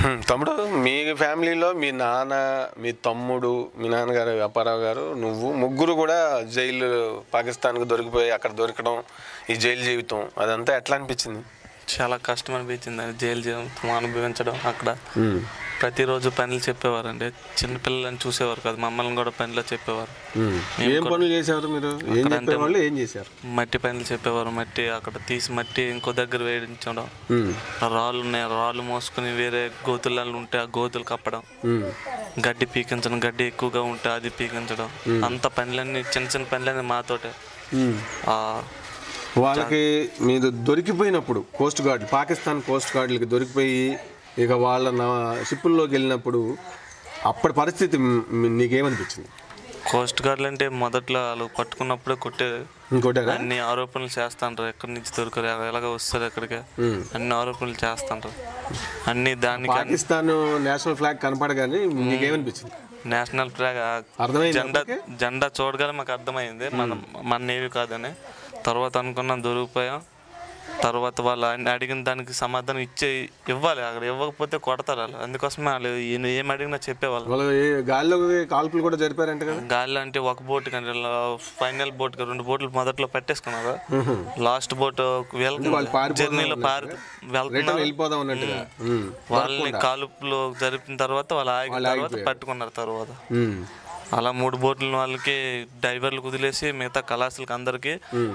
హ్మ్, తమ్ముడు మీ ఫ్యామిలీలో మీ నాన్న మీ తమ్ముడు మీ నాన్నగారు అప్పారావు గారు నువ్వు ముగ్గురు కూడా జైలు పాకిస్తాన్కి దొరికిపోయి అక్కడ దొరకడం ఈ జైలు జీవితం అదంతా ఎట్లా అనిపించింది చాలా కష్టం అనిపించింది అండి జైలు జీవితం అనుభవించడం అక్కడ ప్రతిరోజు పనులు చెప్పేవారండి చిన్నపిల్లలని చూసేవారు కదా మమ్మల్ని కూడా పనిలో చెప్పేవారు ఏం పనులు చేసేవారు మీరు ఏం చెప్పేవాళ్ళు ఏం చేశారు మట్టి పనులు చెప్పేవారు మట్టి అక్కడ తీసి మట్టి ఇంకో దగ్గర వేయించడం రాళ్ళు ఉన్నాయి రాళ్ళు మోసుకుని వేరే గోతులలో ఉంటే ఆ గోతులు కప్పడం గడ్డి పీకించడం గడ్డి ఎక్కువగా ఉంటే అది పీకించడం అంత పనులన్నీ చిన్న చిన్న పనులన్నీ మాతోటే ఆ, వాళ్ళకి మీరు దొరికిపోయినప్పుడు కోస్ట్ గార్డ్ పాకిస్తాన్ కోస్ట్ గార్డులకి దొరికిపోయి ఇక వాళ్ళ నా షిప్పుల్లోకి వెళ్ళినప్పుడు అప్పటి పరిస్థితి మ్- నీకేమనిపించింది కోస్ట్ గార్డులు అంటే మొదట్లో వాళ్ళు పట్టుకున్నప్పుడే కొట్టే ఇంకోటారా అన్ని ఆరోపణలు చేస్తాంటారు ఎక్కడి నుంచి దొరకరు ఎలాగ వస్తారు ఎక్కడికి అన్ని ఆరోపణలు చేస్తాంటారు అన్ని దానికి పాకిస్తాన్ నేషనల్ ఫ్లాగ్ కనపడగానే నీకేమనిపించింది నేషనల్ ఫ్లాగ్ అర్థమైందా జెండా జెండా చూడగానే మాకు అర్థమైంది మన మన నేవి కాదని తర్వాత అనుకున్నాం దొరికిపోయాం తర్వాత వాళ్ళు అన్ని అడిగిన దానికి సమాధానం ఇచ్చే ఇవ్వాలి అక్కడ ఇవ్వకపోతే కొడతారు వాళ్ళు అందుకోసమే వాళ్ళు ఈయన ఏం అడిగినా చెప్పేవాళ్ళు వాళ్ళు ఏ గాల్లోకి కాల్పులు కూడా జరిపారంట కదా గాలి అంటే ఒక బోట్ కానీ ఫైనల్ బోట్ రెండు బోట్లు మొదట్లో పెట్టేసుకున్నారు లాస్ట్ బోట్ పారిపోదాం జర్నీలో పారి రిటర్న్ వెళ్తున్నారు వెళ్ళిపోదాం అన్నట్టుగా ఉమ్. వాళ్ళని కాలుపులో జరిపిన తర్వాత వాళ్ళు ఆగిన తర్వాత పట్టుకున్నారు తర్వాత ఉమ్. అలా మూడు బోట్ల వాళ్ళకి డైవర్లకు వదిలేసి మిగతా కళాశాలకు అందరికి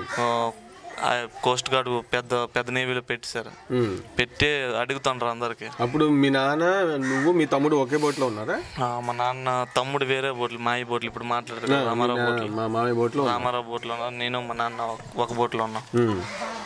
కోస్ట్ గార్డ్ పెద్ద పెద్ద నేవీలో పెట్టేశారు ఉమ్. పెట్టి అడుగుతుండ్రు అందరికి అప్పుడు మీ నాన్న నువ్వు మీ తమ్ముడు ఒకే బోట్లో ఉన్నారా ఆ, మా నాన్న తమ్ముడు వేరే బోట్లు మాయి బోట్లు ఇప్పుడు మాట్లాడారు రామారావు బోట్లు మా మామయ్య బోట్లో రామారావు బోట్లో ఉన్నా నేను మా నాన్న ఒక- ఒక బోట్లో ఉన్నాం ఉమ్.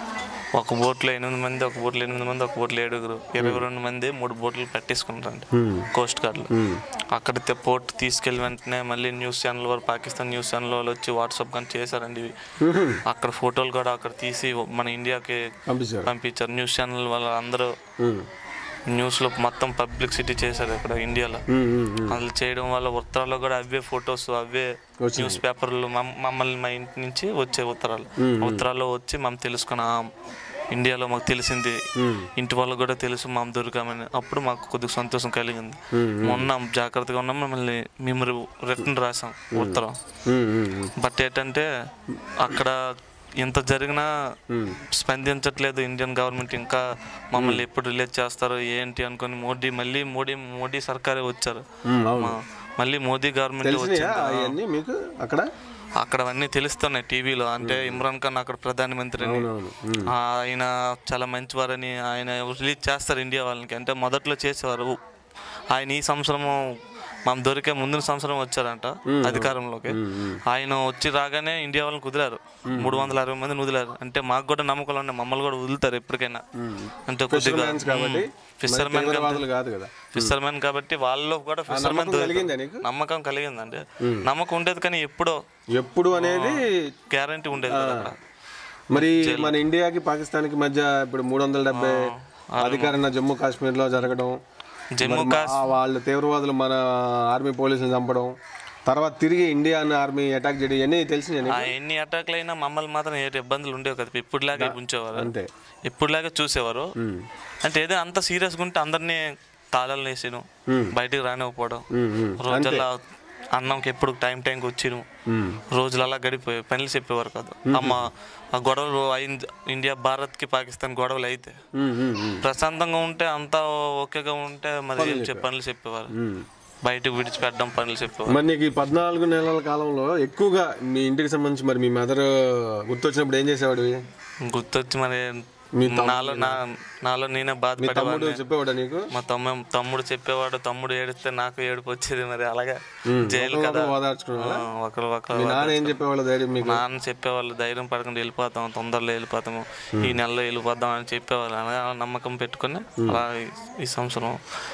ఒక బోట్లో ఎనిమిది మంది ఒక బోట్లో ఎనిమిది మంది ఒక బోట్లో ఏడుగురు ఇరవై రెండు మంది మూడు బోట్లు పెట్టేసుకుంటారండి ఉమ్. కోస్ట్ గార్డులు ఉమ్. అక్కడ తె- పోర్ట్ తీసుకెళ్ళి వెంటనే మళ్ళీ న్యూస్ ఛానల్ వారు పాకిస్తాన్ న్యూస్ ఛానల్ వాళ్ళు వచ్చి వాట్సాప్ కానీ చేశారండి ఇవి ఉహుం. అక్కడ ఫోటోలు కూడా అక్కడ తీసి మన ఇండియాకి పంపించారు పంపించారు న్యూస్ ఛానల్ వాళ్ళు అందరూ ఉమ్. న్యూస్లో మొత్తం పబ్లిసిటీ చేశారు ఇక్కడ ఇండియాలో ఉమ్. ఉమ్. ఉమ్. అలా చేయడం వల్ల ఉత్తరాల్లో కూడా అవే ఫొటోస్ అవే న్యూస్ పేపర్లు మమ్- మమ్మల్ని మా ఇంటి నుంచి వచ్చే ఉత్తరాలు ఉత్తరాల్లో వచ్చి మేము తెలుసుకున్న ఆ, ఇండియాలో మాకు తెలిసింది ఇంటి వాళ్ళకు కూడా తెలుసు మేము దొరికామని అప్పుడు మాకు కొద్దిగా సంతోషం కలిగింది మొన్న జాగ్రత్తగా ఉన్నాం మమ్మల్ని మేము రిటర్న్ రాసాం ఉత్తరం ఉమ్. ఉమ్. ఉమ్. బట్ ఏంటంటే అక్కడ ఎంత జరిగినా స్పందించట్లేదు ఇండియన్ గవర్నమెంట్ ఇంకా మమ్మల్ని ఎప్పుడు రిలీజ్ చేస్తారో ఏంటి అనుకొని మోడీ మళ్ళీ మోడీ మోడీ సర్కారే వచ్చారు ఉమ్. అవును మా- మళ్ళీ మోదీ గవర్నమెంట్ తెలిసినాయా వచ్చింది అవన్నీ మీకు అక్కడ అక్కడ అవన్నీ తెలుస్తున్నాయి టీవీలో అంటే ఇమ్రాన్ ఖాన్ అక్కడ ప్రధానమంత్రిని అవునవును ఉమ్. ఆ, ఆయన చాలా మంచివారని ఆయన రిలీజ్ చేస్తారు ఇండియా వాళ్ళకి అంటే మొదట్లో చేసేవారు ఆయన ఈ సంవత్సరము మనం దొరికే ముందు సంవత్సరం వచ్చారంట అధికారంలోకి ఆయన వచ్చి రాగానే ఇండియా వాళ్ళని కుదిరారు మూడు వందల అరవై మందిని వదిలారు అంటే మాకు కూడా నమ్మకాలు ఉన్నాయి మమ్మల్ని కూడా వదులుతారు ఎప్పటికైనా అంటే కొద్దిగా Fishermans కాబట్టి ఫిషర్మెన్ తీవ్రవాదులు కాదు కదా ఫిషర్మెన్ కాబట్టి వాళ్ళలో కూడా ఫిషర్మెన్ నమ్మకం కలిగిందా నీకు నమ్మకం కలిగిందండి నమ్మకం ఉండేది కానీ ఎప్పుడో ఎప్పుడు అనేది గ్యారంటీ ఉండేది కదా అక్కడ. మరి మన ఇండియాకి పాకిస్తాన్కి మధ్య ఇప్పుడు మూడు వందల డెబ్బై అధికారణ జమ్మూ కాశ్మీర్లో జరగడం జమ్మూ మరి మా- వాళ్ళు తీవ్రవాదులు మన ఆర్మీ పోలీసులు చంపడం తర్వాత తిరిగి ఇండియన్ ఆర్మీ అటాక్ చేయడం ఇవన్నీ తెలిసినాయి ఆ ఎన్ని అటాక్లు అయినా మమ్మల్ని మాత్రం ఏ ఇబ్బందులు ఉండేవి కదా ఇప్పుడులాగే ఉంచేవారు అంతే ఇప్పుడులాగే చూసేవారు అంటే ఏదో అంత సీరియస్గా ఉంటే అందరినీ తాళాలు వేసిను బయటికి రానివ్వకపోవడం ఉమ్, ఉమ్, రోజుల్లో అన్నంకి ఎప్పుడు టైం టైంకి వచ్చిను ఉమ్, రోజులు అలా గడిపోయాయి పనులు చెప్పేవారు కాదు అమ్మ ఆ గొడవలు అయింది ఇండియా భారత్కి పాకిస్తాన్ గొడవలు అయితే ఉమ్, ఉమ్, ఉమ్, ప్రశాంతంగా ఉంటే అంతా ఓకేగా ఉంటే మరి ఏం చెప్ప- పనులు చెప్పేవారు ఉమ్. బయటకు విడిచిపెట్టడం పనులు చెప్పేవారు మరి నీకు ఈ పద్నాలుగు నెలల కాలంలో ఎక్కువగా మీ ఇంటికి సంబంధించి మరి మీ మదర్ గుర్తొచ్చినప్పుడు ఏం చేసేవాడివి గుర్తొచ్చి మరి మీ నాలో నా నాలో నేనే తమ్ముడు బాధపడేవాడిని చెప్పేవాడా నీకు మా తమ్ము తమ్ముడు చెప్పేవాడు తమ్ముడు ఏడిస్తే నాకు ఏడుపు వచ్చేది మరి అలాగే జైలు కదా ఒకరు ఓదార్చుకునేవాడా? ఆ, ఒకరు ఒకరు మీ నాన్న ఏం చెప్పేవాళ్ళు ధైర్యం మీకు నాన్న చెప్పేవాళ్ళు ధైర్యం పడకుండా వెళ్ళిపోతాం తొందరలో వెళ్ళిపోతాము ఈ నెలలో వెళ్ళిపోతాం అని చెప్పేవాళ్ళు అలాగే అలా నమ్మకం పెట్టుకుని అలా ఈ- ఈ సంవత్సరం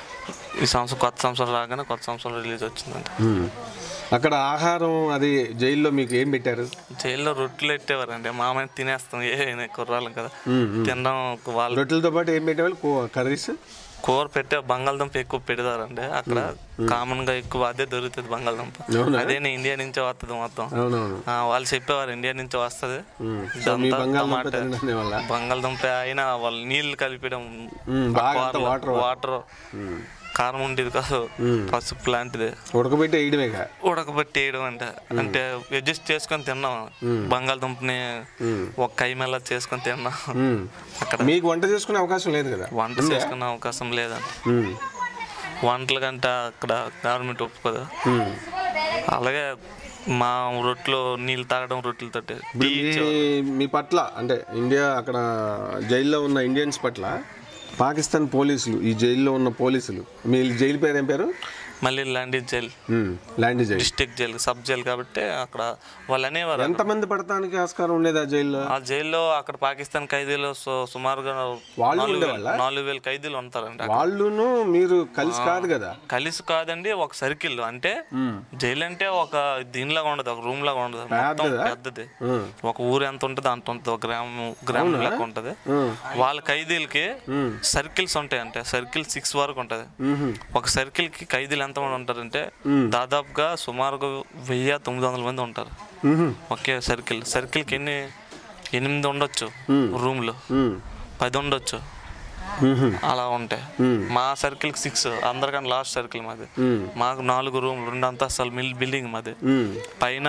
ఈ సంవత్సరం కొత్త సంవత్సరం రాగానే కొత్త సంవత్సరం రిలీజ్ వచ్చిందంట ఉమ్. అక్కడ ఆహారం అది జైల్లో మీకు ఏం పెట్టారు జైల్లో రొట్టెలు పెట్టేవారండి మామయ్య తినేస్తాం ఏ కుర్రాళ్ళం కదా తినడం వాళ్ళు రొట్టెలతో పాటు ఏం పెట్టేవాళ్ళు కూ- కర్రీస్ కూర పెట్టే బంగాళదుంప ఎక్కువ పెడతారండి అక్కడ కామన్ గా ఎక్కువ అదే దొరుకుతుంది బంగాళదుంప అవునా? అదే ఇండియా నుంచే వస్తుంది మొత్తం అవునవును ఆ, వాళ్ళు చెప్పేవారు ఇండియా నుంచి వస్తుంది ఉమ్. సో మీ బంగాళదుంప తినడం వల్ల బంగాళదుంప అయినా వాళ్ళు నీళ్లు కలిపడం ఉమ్, బాగా అంతా వాటర్ వాటర్ కారం ఉండేది కాదు పసుపు లాంటిది ఉడకబెట్టి వేయడమేగా ఉడకబెట్టి వేయడం అంటే అంటే అడ్జస్ట్ చేసుకొని తిన్నాం బంగాళదుంపని ఒక కైమెల్ల చేసుకొని తిన్నాం ఉమ్. అక్కడ మీకు వంట చేసుకునే అవకాశం లేదు కదా వంట చేసుకునే అవకాశం లేదండి ఉమ్. వంటల కంటే అక్కడ గవర్నమెంట్ ఒప్పుకోదు ఉమ్. అలాగే మా రొట్టెలో నీళ్ళు తాగడం రొట్టెలతోటి ఇప్పుడు మీ మీ పట్ల అంటే ఇండియా అక్కడ జైల్లో ఉన్న ఇండియన్స్ పట్ల పాకిస్తాన్ పోలీసులు ఈ జైల్లో ఉన్న పోలీసులు మీ జైలు పేరు ఏం పేరు మళ్ళీ లాంటి jail um. Land jail district jail sub jail కాబట్టి అక్కడ వాళ్ళు అనేవారు ఎంతమంది పడటానికి ఆస్కారం ఉండేది ఆ జైల్లో ఆ జైల్లో అక్కడ పాకిస్తాన్ ఖైదీలు సు- సుమారుగా వాళ్ళు నాలుగు వేలు ఉండేవాళ్ళా? నాలుగు వేల ఖైదీలు ఉంటారండి వాళ్ళును మీరు కలిసి కాదు కదా కలిసి కాదండి ఒక సర్కిల్ అంటే జైలు అంటే ఒక దీనిలాగా ఉండదు ఒక రూమ్ లాగా ఉండదు మొత్తం పెద్దదా? పెద్దది ఉమ్. ఒక ఊరు ఎంత ఉంటుంది అంత ఉంటుంది ఒక గ్రామం గ్రామం లెక్క ఉంటుంది ఉమ్. వాళ్ళ ఖైదీలకి సర్కిల్స్ ఉంటాయి అంటే సర్కిల్ సిక్స్ వరకు ఉంటుంది ఉహు. ఒక సర్కిల్ కి ఖైదీలు ఎంతమంది ఉంటారంటే దాదాపుగా సుమారుగా వెయ్యి తొమ్మిది వందల మంది ఉంటారు ఉహు. ఒకే సర్కిల్ సర్కిల్కి ఎన్ని ఎనిమిది ఉండొచ్చు రూమ్లు ఉమ్. పది ఉండొచ్చు ఉహు. అలా ఉంటాయి మా సర్కిల్కి సిక్స్ అందరికన్నా లాస్ట్ సర్కిల్ మాది ఉమ్. మాకు నాలుగు రూమ్లు రెండు అంతస్తులు మిల్ బిల్డింగ్ మాది ఉమ్. పైన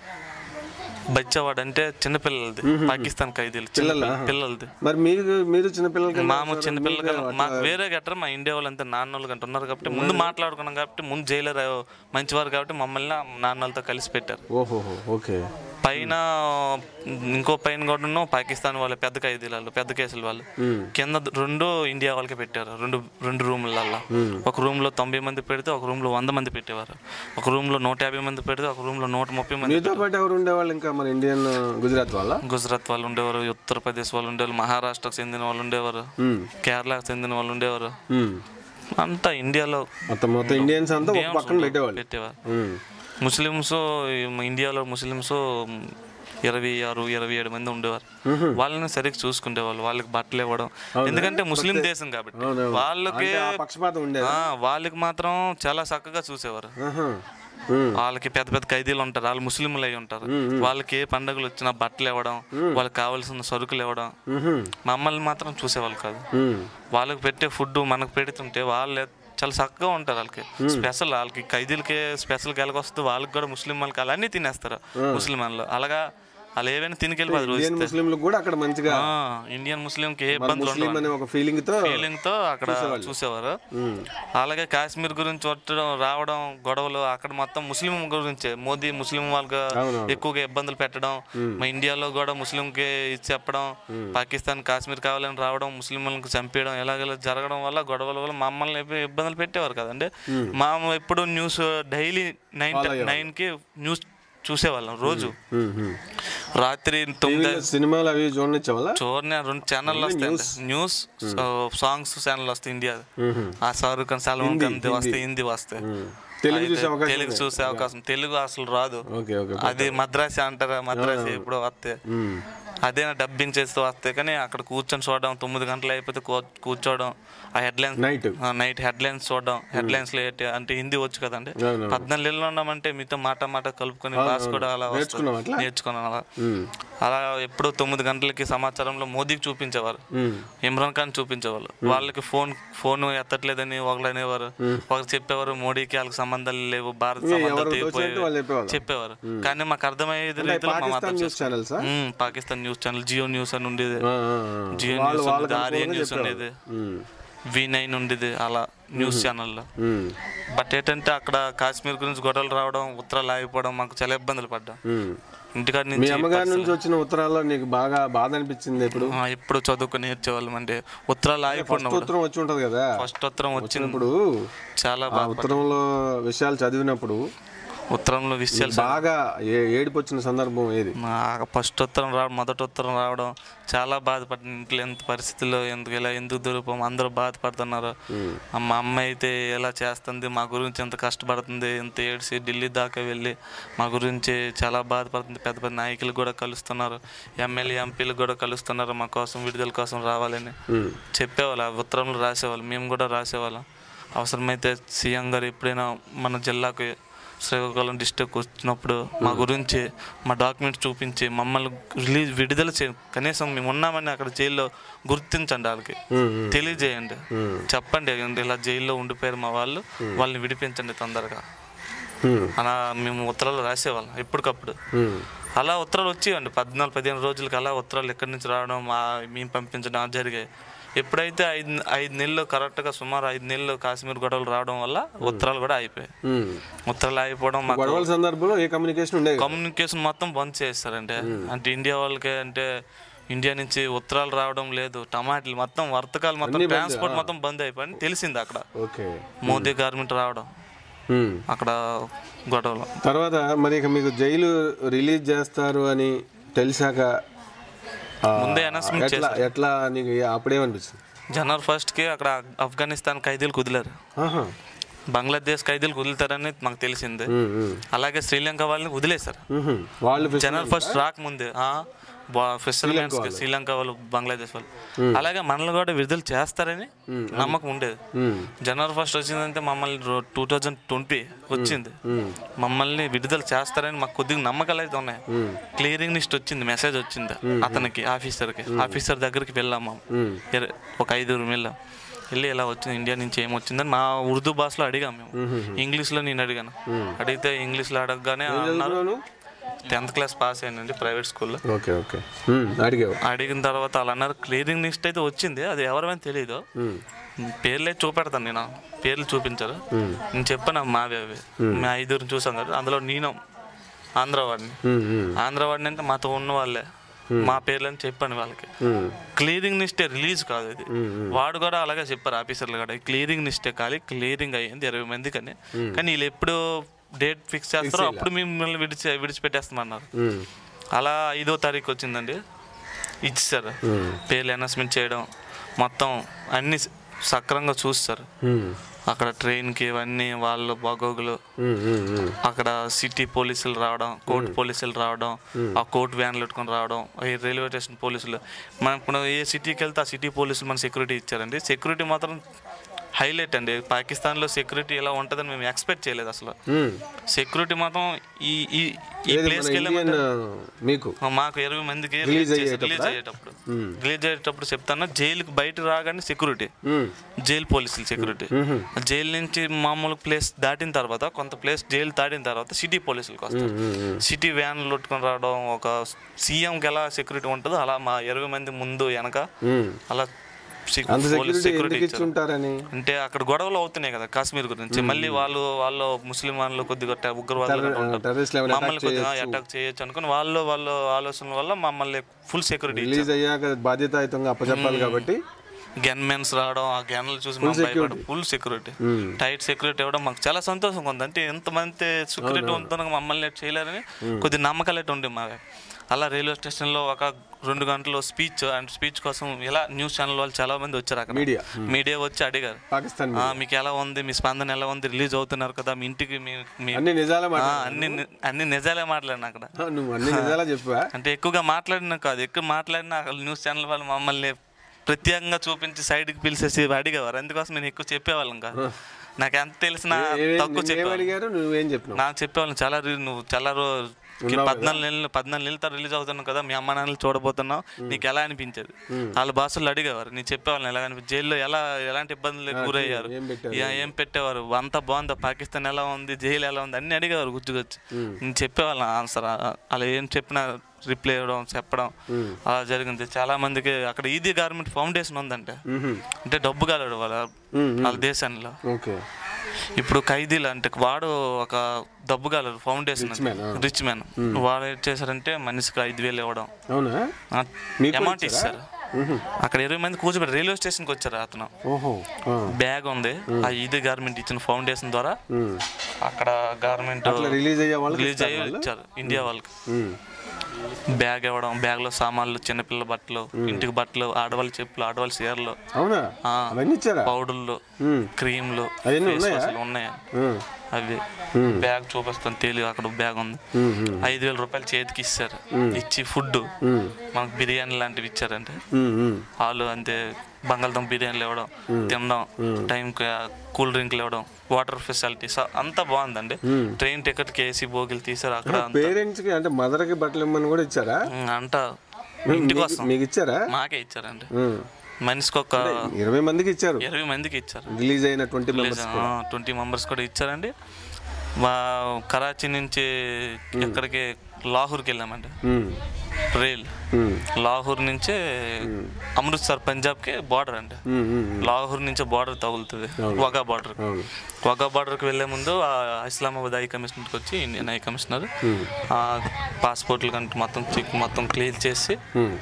బచ్చవాడు అంటే చిన్నపిల్లలది పాకిస్తాన్ ఖైదీలు చిన్న పిల్లలది మరి మీరు మీరు చిన్నపిల్లలకి మాము చిన్నపిల్లలు కదా మాకు వేరే గట్రా మా ఇండియా వాళ్ళు అంతే నాన్న వాళ్ళు గంట ఉన్నారు కాబట్టి ముందు మాట్లాడుకున్నాం కాబట్టి ముందు జైలర్ మంచివారు కాబట్టి మమ్మల్ని నాన్న వాళ్ళతో కలిసి పెట్టారు ఓహోహో ఓకే పైన ఇంకో పైన కూడా పాకిస్తాన్ వాళ్ళ పెద్ద ఖైదీలు వాళ్ళు పెద్ద కేసులు వాళ్ళు కింద రెండు ఇండియా వాళ్ళకి పెట్టారు రెండు రెండు రూమ్లలో ఒక రూమ్ లో తొంభై మంది పెడితే ఒక రూమ్ లో వంద మంది పెట్టేవారు ఒక రూమ్ లో నూట యాభై మంది పెడితే ఒక రూమ్ లో నూట ముప్పై మంది మీతో పాటు ఎవరు ఉండేవాళ్ళు ఇంకా మన ఇండియన్ గుజరాత్ వాళ్ళ గుజరాత్ వాళ్ళు ఉండేవారు ఉత్తరప్రదేశ్ వాళ్ళు ఉండేవారు మహారాష్ట్రకు చెందిన వాళ్ళు ఉండేవారు కేరళకు చెందిన వాళ్ళు ఉండేవారు అంతా ఇండియాలో మొత్తం మొత్తం ఇండియన్స్ అంతా ఒక పక్కన పెట్టేవాళ్ళు పెట్టేవారు ఉమ్. ముస్లిమ్స్ ఇండియాలో ముస్లిమ్స్ ఇరవై ఆరు ఇరవై ఏడు మంది ఉండేవారు వాళ్ళని సరిగ్గా చూసుకునేవాళ్ళు వాళ్ళకి బట్టలు ఇవ్వడం ఎందుకంటే ముస్లిం దేశం కాబట్టి అవునవును. వాళ్ళకి అంటే ఆ పక్షపాతం ఉండేది ఆ, వాళ్ళకి మాత్రం చాలా చక్కగా చూసేవారు ఆహా. ఉమ్. వాళ్ళకి పెద్ద పెద్ద ఖైదీలు ఉంటారు వాళ్ళు ముస్లింలు అయి ఉంటారు వాళ్ళకి ఏ పండుగలు వచ్చినా బట్టలు ఇవ్వడం వాళ్ళకి కావాల్సిన సరుకులు ఇవ్వడం ఉహు. మమ్మల్ని మాత్రం చూసేవాళ్ళు కాదు ఉమ్. వాళ్ళకి పెట్టే ఫుడ్ మనకు పెడుతుంటే వాళ్ళు చాలా చక్కగా ఉంటారు వాళ్ళకి స్పెషల్ వాళ్ళకి ఖైదీలకి స్పెషల్ వస్తుంది వాళ్ళకి కూడా ముస్లిం వాళ్ళకి అలా అన్నీ తినేస్తారు ముస్లిం వాళ్ళు అలాగా వాళ్ళు ఏవైనా తినికెళ్ళి రోజు ఇండియన్ ముస్లింలకు కూడా అక్కడ మంచిగా ఇండియన్ ముస్లింకి ఏ ఇబ్బందులు ఉండవు ముస్లిం అనే ఒక ఫీలింగ్ తో ఫీలింగ్ తో అక్కడ చూసేవారు అలాగే కాశ్మీర్ గురించి వచ్చడం రావడం గొడవలు అక్కడ మొత్తం ముస్లిం గురించే మోదీ ముస్లిం వాళ్ళకి అవునవును. ఎక్కువగా ఇబ్బందులు పెట్టడం మా ఇండియాలో కూడా ముస్లింకి ఇది చెప్పడం పాకిస్తాన్ కాశ్మీర్ కావాలని రావడం ముస్లింలకు చంపేయడం ఎలాగెలా జరగడం వల్ల గొడవల వల్ల మమ్మల్ని ఎప్పుడు ఇబ్బందులు పెట్టేవారు కదండి మా ఎప్పుడు న్యూస్ డైలీ నైన్ నైన్ కి న్యూస్ చూసేవాళ్ళం రోజు ఉమ్, ఉమ్. రాత్రి తొమ్మిది టీవీలో సినిమాలు అవి చూడనిచ్చే వాళ్ళ చూడని రెండు ఛానల్ వస్తాయి న్యూస్ సాంగ్స్ ఛానల్ వస్తాయి ఇండియా ఆ షారూక్ ఖాన్ సల్మాన్ ఖాన్ వస్తాయి హిందీ వస్తాయి తెలుగు అయితే చూసే అవకాశం తెలుగు చూసే అవకాశం తెలుగు అసలు రాదు ఓకే ఓకే అది మద్రాసి అంటారా మద్రాసి ఎప్పుడో వస్తే ఉమ్. అదే డబ్బింగ్ చేస్తూ వస్తే కానీ అక్కడ కూర్చొని చూడడం తొమ్మిది గంటలు అయిపోతే కూ- కూర్చోవడం ఆ హెడ్లైన్స్ నైట్ నైట్ హెడ్లైన్స్ చూడడం హెడ్లైన్స్ అంటే హిందీ వచ్చు కదండి అవును. పద్నాలుగు నెలలు ఉన్నామంటే మీతో మాట మాట కలుపుకొని భాష కూడా అలా వస్తుంది. నేర్చుకున్నాం అట్లా? నేర్చుకున్నాను అలా ఉమ్. అలా ఎప్పుడో తొమ్మిది గంటలకి సమాచారంలో మోదీకి చూపించేవారు ఉమ్. ఇమ్రాన్ ఖాన్ చూపించేవాళ్ళు వాళ్ళకి ఫోన్ ఫోన్ ఎత్తట్లేదని ఒకళ్ళు అనేవారు ఒకరు చెప్పేవారు మోడీకి వాళ్ళకి సంబంధాలు లేవు భారత్ సంబంధాలు ఎవరు తెగిపోయాయి తోచినట్టు వాళ్ళు చెప్పేవాళ్ళు చెప్పేవారు కానీ మాకు అర్థమయ్యేది రీతిలో మా పాకిస్తాన్ మద్దతు న్యూస్ ఛానల్సా ఉమ్, Pakistan news channel Jio news అని ఉండేది ఆ, ఆ, ఆ. జియో వాళ్ళు న్యూస్ వాళ్ళకి ఉండేది ఆర్య అనుకూలంగా న్యూస్ చెప్పేవాళ్ళు. ఉండేది ఉమ్. వి నైన్ ఉండేది అలా న్యూస్ ఛానల్లో ఉమ్. బట్ ఏంటంటే అక్కడ కాశ్మీర్ గురించి గొడవలు రావడం ఉత్తరాలు ఆగిపోవడం మాకు చాలా ఇబ్బందులు పడ్డాం ఉమ్. ఇంటికాడ మీ నుంచి అమ్మగారి నుంచి వచ్చిన ఉత్తరాల్లో నీకు బాగా బాధ అనిపించింది ఎప్పుడు ఆ, ఎప్పుడు చదువుకుని నేర్చేవాళ్ళం అంటే ఉత్తరాలు ఆగిపోయినప్పుడు ఉత్తరం వచ్చి ఉంటది కదా ఫస్ట్ ఉత్తరం వచ్చింది ఇప్పుడు చాలా ఆ బాగా ఉత్తరంలో విషయాలు చదివినప్పుడు ఉత్తరంలో విషయాలు బాగా ఏ- ఏడుపు వచ్చిన సందర్భం ఏది ఫస్ట్ ఉత్తరం రావడం మొదటి ఉత్తరం రావడం చాలా బాధపడ్డాను ఇంట్లో ఎంత పరిస్థితుల్లో ఎందుకు ఇలా ఎందుకు దొరికిపోం అందరూ బాధపడుతున్నారు మా అమ్మ అయితే ఎలా చేస్తుంది మా గురించి ఎంత కష్టపడుతుంది ఎంత ఏడ్చి ఢిల్లీ దాకా వెళ్ళి మా గురించి చాలా బాధపడుతుంది పెద్ద పెద్ద నాయకులు కూడా కలుస్తున్నారు ఎమ్మెల్యే ఎంపీలు కూడా కలుస్తున్నారు మా కోసం విడుదల కోసం రావాలని ఉమ్. చెప్పేవాళ్ళు ఆ ఉత్తరంలో రాసేవాళ్ళు మేము కూడా రాసేవాళ్ళం అవసరమైతే సీఎం గారు ఎప్పుడైనా మన జిల్లాకు శ్రీకాకుళం డిస్టిక్ వచ్చినప్పుడు మా గురించి మా డాక్యుమెంట్స్ చూపించి మమ్మల్ని రిలీజ్ విడుదల చే కనీసం మేము ఉన్నామని అక్కడ జైల్లో గుర్తించండి వాళ్ళకి తెలియజేయండి చెప్పండి ఇలా జైల్లో ఉండిపోయారు మా వాళ్ళు వాళ్ళని విడిపించండి తొందరగా ఉమ్, అలా మేము ఉత్తరాలు రాసేవాళ్ళం ఎప్పటికప్పుడు ఉమ్, అలా ఉత్తరాలు వచ్చేయండి పద్నాలుగు పదిహేను రోజులకి అలా ఉత్తరాలు ఎక్కడి నుంచి రావడం మా మేము పంపించడం అలా జరిగాయి ఎప్పుడైతే ఐదు ఐదు నెలలు కరెక్ట్గా సుమారు ఐదు నెలలు కాశ్మీర్ గొడవలు రావడం వల్ల ఉత్తరాలు కూడా అయిపోయాయి ఉమ్. ఉత్తరాలు అయిపోవడం మాకు గొడవల సందర్భంలో ఏ కమ్యూనికేషన్ ఉండేది కాదు. కమ్యూనికేషన్ మొత్తం బంద్ చేస్తారంటే అంటే ఇండియా వాళ్ళకి అంటే ఇండియా నుంచి ఉత్తరాలు రావడం లేదు టమాటాలు మొత్తం వర్తకాలు మొత్తం ట్రాన్స్పోర్ట్ మొత్తం బంద్ అయిపోయింది తెలిసింది అక్కడ ఓకే మోదీ గవర్నమెంట్ రావడం ఉమ్. అక్కడ గొడవలు తర్వాత మరి ఇక మీకు జైలు రిలీజ్ చేస్తారు అని తెలిసాక ఆ, ముందే announcement ఎట్లా ఎట్లా నీకు అప్పుడేమనిపిస్తుంది జనవరి ఫస్ట్కి అక్కడ ఆఫ్ఘనిస్తాన్ ఖైదీలు కుదిలారు ఆహా. బంగ్లాదేశ్ ఖైదీలు కుదులుతారని మాకు తెలిసింది ఉమ్, ఉమ్, అలాగే శ్రీలంక వాళ్ళని వదిలేశారు ఉహు. వాళ్ళు ఫిస్- జనవరి ఫస్ట్ రాకముందే ఫిషర్మెన్స్ శ్రీలంక వాళ్ళు బంగ్లాదేశ్ వాళ్ళు అలాగే మనల్ని కూడా విడుదల చేస్తారని నమ్మకం ఉండేది ఉమ్, జనవరి ఫస్ట్ వచ్చిందంటే మమ్మల్ని టూ థౌజండ్ ట్వంటీ వచ్చింది మమ్మల్ని విడుదల చేస్తారని మాకు కొద్దిగా నమ్మకాలు అయితే ఉన్నాయి క్లియరింగ్ లిస్ట్ వచ్చింది మెసేజ్ వచ్చింది అతనికి ఆఫీసర్కి ఆఫీసర్ దగ్గరికి వెళ్ళాము ఉమ్, ఎర- ఒక ఐదుగురు వెళ్ళాం వెళ్ళి ఇలా వచ్చింది ఇండియా నుంచి ఏం వచ్చిందని మా ఉర్దూ భాషలో అడిగాం మేము ఇంగ్లీష్లో నేను అడిగాను అడిగితే ఇంగ్లీష్లో అడగగానే అన్నారు చదువుతున్నావు? టెన్త్ క్లాస్ పాస్ అయ్యానండి ప్రైవేట్ స్కూల్లో ఓకే ఓకే ఉమ్, అడిగావు అడిగిన తర్వాత వాళ్ళు అన్నారు క్లియరింగ్ లిస్ట్ అయితే వచ్చింది అది ఎవరని తెలియదు ఉమ్, పేర్లే చూపెడతాను నేను పేర్లు చూపించారు నేను చెప్పాను మావి అవి మేము ఐదుగురిని చూసాం కదా అందులో నేను ఆంధ్ర వాడిని ఉమ్, ఉమ్, ఆంధ్ర వాడిని అంటే మాతో ఉన్న వాళ్ళే మా పేర్లని చెప్పాను వాళ్ళకి ఉమ్, క్లియరింగ్ లిస్టే రిలీజ్ కాదు ఇది వాడు కూడా అలాగే చెప్పారు ఆఫీసర్లు కూడా క్లియరింగ్ లిస్టే కాదు క్లియరింగ్ అయ్యింది ఇరవై మంది కానీ కానీ వీళ్ళు ఎప్పుడు డేట్ ఫిక్స్ చేస్తారో అప్పుడు మిమ్మల్ని విడిచి విడిచిపెట్టేస్తామన్నారు ఉమ్, అలా ఐదో తారీఖు వచ్చిందండి ఇచ్చేసారు పేర్లు అనౌన్స్మెంట్ చేయడం మొత్తం అన్ని సక్రంగా చూస్తారు ఉమ్, అక్కడ ట్రైన్కి ఇవన్నీ వాళ్ళు బాగోగులు ఉమ్, ఉమ్, ఉమ్. అక్కడ సిటీ పోలీసులు రావడం కోర్టు పోలీసులు రావడం ఆ కోర్టు వ్యాన్లు పెట్టుకొని రావడం ఈ రైల్వే స్టేషన్ పోలీసులు మనం ఇప్పుడు ఏ సిటీకి వెళ్తే ఆ సిటీ పోలీసులు మన సెక్యూరిటీ ఇచ్చారండి సెక్యూరిటీ మాత్రం హైలైట్ అండి పాకిస్తాన్లో సెక్యూరిటీ ఎలా ఉంటుందని మేము ఎక్స్పెక్ట్ చేయలేదు అసలు ఉమ్. సెక్యూరిటీ మాత్రం ఈ ఈ ఈ ఏది ప్లేస్కి మన ఇండియన్ వెళ్ళామంటే మీకు మాకు ఇరవై మందికి Release రిలీజ్ అయ్యేటప్పుడా? అయ్యేటప్పుడు రిలీజ్ అయ్యేటప్పుడు చెప్తాను జైలుకి బయట రాగానే సెక్యూరిటీ ఉమ్, జైలు పోలీసులు సెక్యూరిటీ జైలు నుంచి మామూలు ప్లేస్ దాటిన తర్వాత కొంత ప్లేస్ జైలు దాటిన తర్వాత సిటీ పోలీసులకు వస్తారు సిటీ వ్యాన్లు కొట్టుకొని రావడం ఒక సీఎంకి ఎలా సెక్యూరిటీ ఉంటుందో అలా మా ఇరవై మంది ముందు వెనక ఉమ్. అలా సెక్- అంత పోలీస్ సెక్యూరిటీ సెక్యూరిటీ ఎందుకు ఇచ్చారు ఇచ్చుంటారని అంటే అక్కడ గొడవలు అవుతున్నాయి కదా కాశ్మీర్ గురించి మళ్ళీ వాళ్ళు వాళ్ళు ముస్లిం వాళ్ళు కొద్దిగా ట- ఉగ్రవాదులు గట్రా ఉంటారు. టెర్రరిస్ట్ లెవెల్ మమ్మల్ని కొద్దిగా అటాక్ చేయొచ్చు అనుకుని వాళ్ళు వాళ్ళు ఆలోచన వల్ల మమ్మల్ని ఫుల్ సెక్యూరిటీ రిలీజ్ అయ్యాక బాధ్యతాయుతంగా అప్పచెప్పాలి కాబట్టి గన్మెన్స్ రావడం ఆ గన్లు చూసి మేము భయపడడం ఫుల్ సెక్యూరిటీ టైట్ సెక్యూరిటీ ఇవ్వడం మాకు చాలా సంతోషంగా ఉంది అంటే ఎంతమంది సెక్యూరిటీ ఉంటుందో మమ్మల్ని ఎట్ చేయలేరని కొద్ది నమ్మకాలు అయితే ఉండే మా అలా రైల్వే స్టేషన్లో ఒక రెండు గంటలు స్పీచ్ అండ్ స్పీచ్ కోసం ఇలా న్యూస్ ఛానల్ వాళ్ళు చాలా మంది వచ్చారు అక్కడ మీడియా మీడియా వచ్చి అడిగారు పాకిస్తాన్ "ఆ, మీకు ఎలా ఉంది మీ స్పందన ఎలా ఉంది రిలీజ్ అవుతున్నారు కదా మీ ఇంటికి మీ మీ అన్ని నిజాలే ఆ, మాట అన్ని అన్ని నిజాలే మాట్లాడిన అక్కడ నువ్వు అన్ని నిజాలా చెప్పా అంటే ఎక్కువగా మాట్లాడిన కాదు ఎక్కువ మాట్లాడిన అక్కడ న్యూస్ ఛానల్ వాళ్ళు మమ్మల్ని ప్రత్యేకంగా చూపించి సైడ్కి పిలిచేసి అడిగేవారు అందుకోసం నేను ఎక్కువ చెప్పేవాళ్ళం కాదు నాకు ఎంత తెలిసినా తక్కువ ఏం చెప్పేవాళ్ళం అడిగారు నువ్వేం చెప్పినావు నాకు చెప్పేవాళ్ళం చాలా రీ- నువ్వు చాలా రోజు పద్నాలుగు నెలలు పద్నాలుగు నెలల తర్వాత రిలీజ్ అవుతున్నావు కదా మీ అమ్మ నాన్నలు చూడబోతున్నావు నీకు ఎలా అనిపించేది వాళ్ళ భాషల్లో అడిగేవారు నీ చెప్పేవాళ్ళని ఎలా అనిపించి జైల్లో ఎలా ఎలాంటి ఇబ్బందులకు గురయ్యారు ఏం పెట్టారు? యా- ఏం పెట్టేవారు అంతా బాగుందా పాకిస్తాన్ ఎలా ఉంది జైలు ఎలా ఉంది అన్ని అడిగేవారు గుర్తుకొచ్చి నేను చెప్పేవాళ్ళం ఆన్సర్ అలా ఏం చెప్పినా రిప్లై ఇవ్వడం చెప్పడం అలా జరిగింది చాలా మందికి అక్కడ ఈదీ గార్మెంట్ ఫౌండేషన్ ఉందంటే అంటే డబ్బు కాలేడు వాళ్ళ వాళ్ళ దేశంలో ఓకే ఇప్పుడు ఖైదీలు అంటే వాడు ఒక డబ్బు కాలేడు ఫౌండేషన్ man, ఆ. రిచ్ మ్యాన్ వాడు ఏం చేశారంటే మనిషికి ఐదు వేలు ఇవ్వడం అవునా మీకు కూడా అమౌంట్ ఇస్తారు అక్కడ ఇరవై మంది కూర్చోబెట్టి రైల్వే స్టేషన్కి వచ్చారు అతను ఓహో ఆ. బ్యాగ్ ఉంది ఆ ఈదీ గార్మెంట్ ఇచ్చిన ఫౌండేషన్ ద్వారా ఉమ్. అక్కడ గార్మెంట్ అట్లా రిలీజ్ అయ్యే వాళ్ళకి రిలీజ్ అయ్యి ఇచ్చారు ఇండియా వాళ్ళకి ఉమ్. బ్యాగ్ ఇవ్వడం బ్యాగ్ లో సామాన్లు చిన్నపిల్లల బట్టలు ఇంటికి బట్టలు ఆడవాళ్ళ చెప్పులు ఆడవాళ్ళ చీరలు అవునా ఆ. అవన్నీ ఇచ్చారా పౌడర్లు ఉమ్. క్రీమ్లు అవన్నీ ఫేస్ ఉన్నాయా? వాష్లు ఉన్నాయి ఉమ్. అవి బ్యాగ్ చూపిస్తాను తెలియదు అక్కడ బ్యాగ్ ఉంది ఐదు వేల రూపాయలు చేతికి ఇస్తారు ఇచ్చి ఫుడ్ మనకు బిర్యానీ లాంటివి ఇచ్చారంటే వాళ్ళు అంతే బంగాళదుంప బిర్యానీలు ఇవ్వడం తినడం టైంకి కూల్ డ్రింక్లు ఇవ్వడం వాటర్ ఫెసిలిటీస్ అంతా బాగుందండి ట్రైన్ టికెట్కి ఏసీ బోగిలు తీసారు అక్కడ అంతా. పేరెంట్స్ కి అంటే మదర్ కి బట్టలు ఇమ్మని కూడా ఇచ్చారా ఉమ్, అంట ఇంటికి మీకు- వస్తాం మీకు ఇచ్చారా మాకే ఇచ్చారండి ఉమ్. మనిషికి ఒక ఇరవై మందికి ఇచ్చారు ఇరవై మందికి ఇచ్చారు రిలీజ్ అయిన ట్వంటీ మెంబర్స్ ట్వంటీ మెంబర్స్ కూడా ఇచ్చారండి మా కరాచీ నుంచి ఎక్కడికి లాహూర్కి వెళ్ళామండి రైల్ లాహూర్ నుంచే అమృత్సర్ పంజాబ్కి బార్డర్ అండి లాహూర్ నుంచి బార్డర్ తగులుతుంది వగా బార్డర్ వగా బార్డర్కి వెళ్ళే ముందు ఆ ఇస్లామాబాద్ హై కమిషనర్కి వచ్చి ఇండియన్ హై కమిషనర్ పాస్పోర్ట్లు కంటే మొత్తం చెక్ మొత్తం క్లియర్ చేసి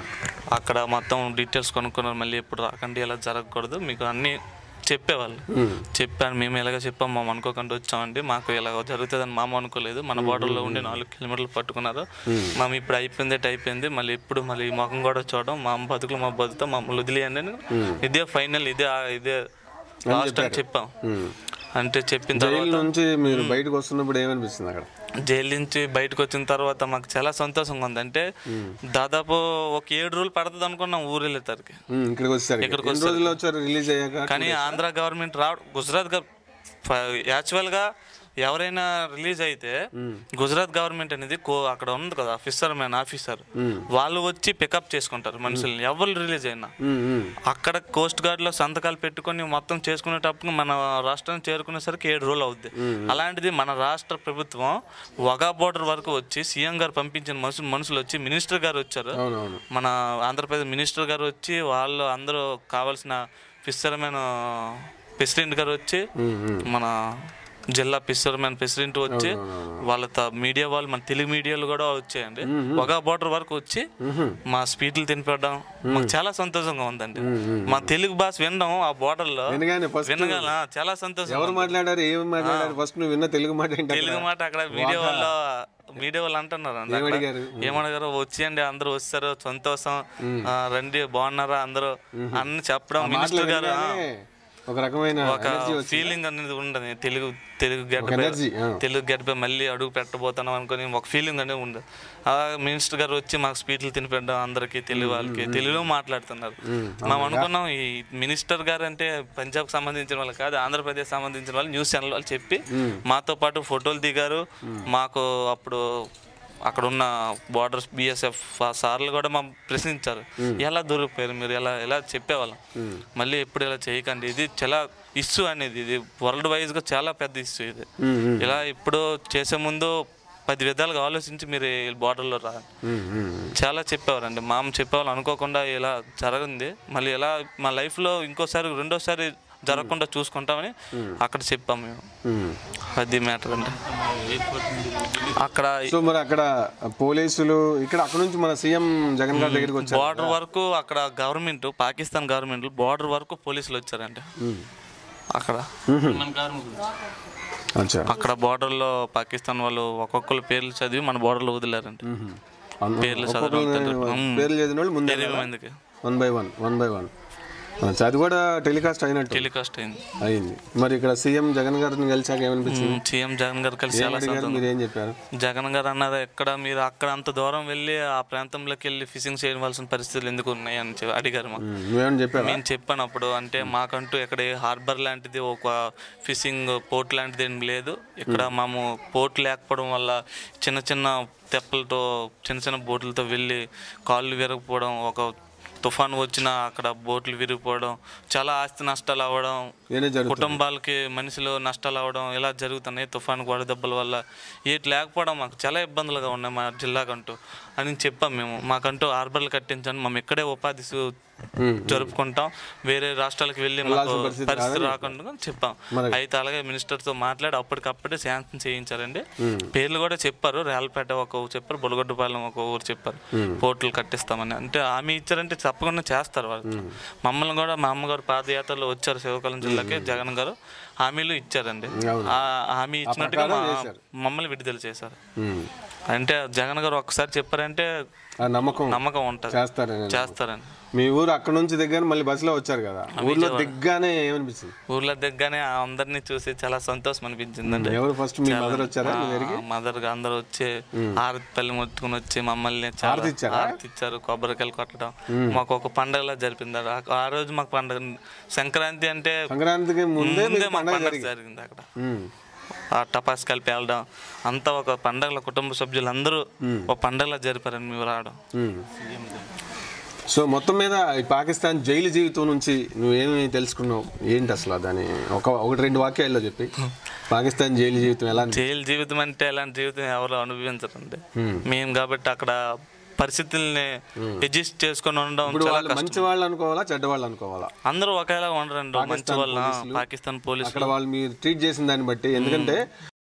అక్కడ మొత్తం డీటెయిల్స్ కొనుక్కున్నారు మళ్ళీ ఎప్పుడు రాకండి ఇలా జరగకూడదు మీకు అన్నీ చెప్పేవాళ్ళు చెప్పాను మేము ఎలాగ చెప్పాం మేము అనుకోకుండా వచ్చామండి మాకు ఇలా జరుగుతుందని మామ అనుకోలేదు మన బార్డర్లో ఉండి నాలుగు కిలోమీటర్లు పట్టుకున్నారు మేము ఇప్పుడు అయిపోయింది ఎట్ అయిపోయింది మళ్ళీ ఇప్పుడు మళ్ళీ ఈ ముఖం కూడా చూడడం మా బతుకులు మా బతుకుతాం మమ్మల్ని వదిలేయండి అని ఇదే ఫైనల్ ఇదే ఇదే లాస్ట్ అని చెప్పాం అంటే చెప్పిన తర్వాత జైలు నుంచి మీరు బయటకు వస్తున్నప్పుడు ఏమనిపిస్తుంది అక్కడ జైలు నుంచి బయటకు వచ్చిన తర్వాత మాకు చాలా సంతోషంగా ఉంది అంటే దాదాపు ఒక ఏడు రోజులు పడుతుంది అనుకున్నాం ఊరు వెళ్ళేసరికి ఉమ్, ఇక్కడికి వచ్చారు ఇక్కడికి ఎన్ని రోజుల్లో వచ్చారు రిలీజ్ అయ్యాక కానీ ఆంధ్ర గవర్నమెంట్ రావడం గుజరాత్ యాక్చువల్గా ఎవరైనా రిలీజ్ అయితే గుజరాత్ గవర్నమెంట్ అనేది కో అక్కడ ఉంది కదా ఆఫీసర్ మ్యాన్ ఆఫీసర్ వాళ్ళు వచ్చి పికప్ చేసుకుంటారు మనుషుల్ని ఎవరు రిలీజ్ అయినా ఉమ్, ఉమ్. అక్కడ కోస్ట్ గార్డ్ లో సంతకాలు పెట్టుకొని మొత్తం చేసుకునేటప్పుడు మన రాష్ట్రం చేరుకునేసరికి ఏడు రోజులు అవుద్ది అలాంటిది మన రాష్ట్ర ప్రభుత్వం వగా బోర్డర్ వరకు వచ్చి సీఎం గారు పంపించిన మనుషులు మనుషులు వచ్చి మినిస్టర్ గారు వచ్చారు అవునవును మన ఆంధ్రప్రదేశ్ మినిస్టర్ గారు వచ్చి వాళ్ళు అందరూ కావాల్సిన ఫిషర్మెన్ ప్రెసిడెంట్ గారు వచ్చి మన జిల్లా ఫిషర్మెన్ ప్రెసిడెంట్ వచ్చి వాళ్ళ త- మీడియా వాళ్ళు మన తెలుగు మీడియాలు కూడా వచ్చాయండి ఒక బోర్డర్ వరకు వచ్చి మా స్పీడ్లు తినిపెట్టడం మాకు చాలా సంతోషంగా ఉందండి మా తెలుగు భాష వినడం ఆ border లో వినగానే ఫస్ట్ వినగల చాలా సంతోషం ఎవరు మాట్లాడారు ఏమి మాట్లాడారు ఫస్ట్ నువ్వు విన్న తెలుగు మాట ఏంటి అక్కడ? తెలుగు మాట అక్కడ మీడియా వాళ్ళు మీడియా వాళ్ళు అంటున్నారు అండి అక్కడ. ఏమడిగారు? ఏమడిగారు వచ్చేయండి అందరూ వస్తారు సంతోషం ఆ, రండి బాగున్నారా అందరూ అన్ని చెప్పడం మినిస్టర్ గారు ఆ, వినగానే ఒక రకమైన ఒక ఫీలింగ్ అనేది ఉండదు తెలుగు తెలుగు గడ్డ energy, ఆ. తెలుగు గడ్డపై మళ్ళీ అడుగు పెట్టబోతున్నాం అనుకుని ఒక ఫీలింగ్ అనేది ఉండదు ఆ మినిస్టర్ గారు వచ్చి మాకు స్పీచ్లు తినిపెట్టడం అందరికి తెలుగు వాళ్ళకి తెలుగులో మాట్లాడుతున్నారు మేము అనుకున్నాం ఈ మినిస్టర్ గారు అంటే పంజాబ్ సంబంధించిన వాళ్ళు కాదు ఆంధ్రప్రదేశ్ సంబంధించిన వాళ్ళు న్యూస్ ఛానల్ వాళ్ళు చెప్పి మాతో పాటు ఫోటోలు దిగారు మాకు అప్పుడు అక్కడ ఉన్న బార్డర్స్ బిఎస్ఎఫ్ ఆ సార్లు కూడా మా ప్రశ్నించారు ఎలా దొరికిపోయారు మీరు ఎలా ఎలా చెప్పేవాళ్ళం మళ్ళీ ఎప్పుడు ఇలా చేయకండి ఇది చాలా ఇష్యూ అనేది ఇది వరల్డ్ వైజ్గా చాలా పెద్ద ఇష్యూ ఇది ఇలా ఇప్పుడు చేసే ముందు పది విధాలుగా ఆలోచించి మీరు బార్డర్లో రా ఉమ్, ఉమ్, చాలా చెప్పేవారండి మామ చెప్పేవాళ్ళు అనుకోకుండా ఇలా జరగింది మళ్ళీ ఇలా మా లైఫ్లో ఇంకోసారి రెండోసారి జరగకుండా చూసుకుంటామని అక్కడ చెప్పాం మేము ఉమ్. అది మ్యాటర్ అంటే అక్కడ సో మరి అక్కడ పోలీసులు ఇక్కడ అక్కడ నుంచి మన సీఎం జగన్ గారి దగ్గరికి వచ్చారు బార్డర్ వరకు అక్కడ గవర్నమెంట్ పాకిస్తాన్ గవర్నమెంట్ బార్డర్ వరకు పోలీసులు వచ్చారంట అక్కడ అచ్చా అక్కడ border లో పాకిస్తాన్ వాళ్ళు ఒక్కొక్కరు పేర్లు చదివి మన border లో వదిలేరంట అన్న- పేర్లు ఒక్కొక్కరు చదవడం పేర్లు చదివిన వాళ్ళు ముందే ఇరవై మందికి one by one one by one అది కూడా టెలికాస్ట్ అయినట్టు టెలికాస్ట్ అయింది అయింది మరి ఇక్కడ సీఎం జగన్ గారిని కలిసాక ఏమనిపించింది సీఎం జగన్ గారు కలిసి చాలా అడిగారు మీరు ఏం చెప్పారు జగన్ గారు అన్నారు ఎక్కడ మీరు అక్కడ అంత దూరం వెళ్ళి ఆ ప్రాంతంలోకి వెళ్ళి ఫిషింగ్ చేయవలసిన పరిస్థితులు ఎందుకు ఉన్నాయి అని చెప్పి అడిగారు మాకు ఉమ్, నువ్వేమని చెప్పారా మేము చెప్పాను అప్పుడు అంటే మాకంటూ ఇక్కడ ఏ హార్బర్ లాంటిది ఒక ఫిషింగ్ పోర్ట్ లాంటిది ఏం లేదు ఇక్కడ మేము పోర్ట్ లేకపోవడం వల్ల చిన్న చిన్న తెప్పలతో చిన్న చిన్న బోట్లతో వెళ్ళి కాళ్ళు విరగపోవడం ఒక తుఫాన్ వచ్చినా అక్కడ బోట్లు విరిగిపోవడం చాలా ఆస్తి నష్టాలు అవ్వడం ఏనే జరుగుతుంది కుటుంబాలకి మనుషులు నష్టాలు అవడం ఇలా జరుగుతున్నాయి తుఫాను వడదెబ్బల వల్ల ఏటి లేకపోవడం మాకు చాలా ఇబ్బందులుగా ఉన్నాయి మా జిల్లాకంటూ అని చెప్పాం మేము మాకంటూ హార్బర్లు కట్టించండి మేము ఇక్కడే ఉపాధి సు- ఉమ్, జరుపుకుంటాం వేరే రాష్ట్రాలకు వెళ్ళి మాకు వెళ్ళాల్సిన పరిస్థితి పరిస్థితి రాకుండా చెప్పాం మరి- అయితే అలాగే మినిస్టర్తో మాట్లాడి అప్పటికప్పుడే శాంక్షన్ చేయించారండి పేర్లు కూడా చెప్పారు రేలపేట ఒక ఊరు చెప్పారు బొలగొడ్డుపాలెం ఒక ఊరు చెప్పారు పోర్టులు కట్టిస్తామని అంటే హామీ ఇచ్చారంటే తప్పకుండా చేస్తారు వాళ్ళు మమ్మల్ని కూడా మా అమ్మగారు పాదయాత్రలో వచ్చారు శ్రీకాకుళం జిల్లాకి జగన్ గారు హామీలు ఇచ్చారండి అవును. ఆ హామీ ఇచ్చినట్టుగా ప్రకారం మా- చేశారు. మమ్మల్ని విడుదల చేశారు ఉమ్. అంటే జగన్ గారు ఒక్కసారి చెప్పారంటే ఆ నమ్మకం నమ్మకం ఉంటుంది చేస్తారని చేస్తారని మీ ఊరు అక్కడ నుంచి దిగ్గానే మళ్ళీ బస్సులో వచ్చారు కదా ఊర్లో దిగ్గానే ఏమనిపించింది ఊర్లో దిగ్గానే అందరినీ చూసి చాలా సంతోషం అనిపించిందండి ఎవరు ఫస్ట్ మీ మదర్ వచ్చారా మీ దగ్గరికి మదర్ అందరూ వచ్చి హారతి పల్లి మొత్తుకుని వచ్చి మమ్మల్ని చాలా హారతి ఇచ్చారా? హారతి ఇచ్చారు కొబ్బరికాయలు కొట్టడం మాకు ఒక పండగలా జరిపింది ఆ- ఆ రోజు మాకు పండగ సంక్రాంతి అంటే సంక్రాంతికి ముందే ముందే మీకు మాకు పండగ పండగ జరిగింది జరిగింది అక్కడ ఉమ్. ఆ టపాస్కాయలు పేలడం అంతా ఒక పండగల కుటుంబ సభ్యులు అందరూ ఒక పండగలా జరిపారని మేము రావడం ఉమ్. సో మొత్తం మీద ఈ పాకిస్తాన్ జైలు జీవితం నుంచి నువ్వేమి తెలుసుకున్నావు ఏంటి అసలు దాని ఒక ఒకటి రెండు వాక్యాల్లో చెప్పి పాకిస్తాన్ జైలు జీవితం ఎలా అనిపి- జైలు జీవితం అంటే ఎలాంటి జీవితం ఎవరు అనుభవించరండి మేము కాబట్టి అక్కడ పరిస్థితుల్ని అడ్జస్ట్ చేసుకొని ఉండడం ఇప్పుడు చాలా వాళ్ళు మంచి వాళ్ళు అనుకోవాలా చెడ్డ వాళ్ళు అనుకోవాలా అందరూ ఒకేలా ఉండరండి మంచి వాళ్ళ పాకిస్తాన్ పోలీసులు అక్కడ వాళ్ళు మీరు ట్రీట్ చేసిన దాన్ని బట్టి ఎందుకంటే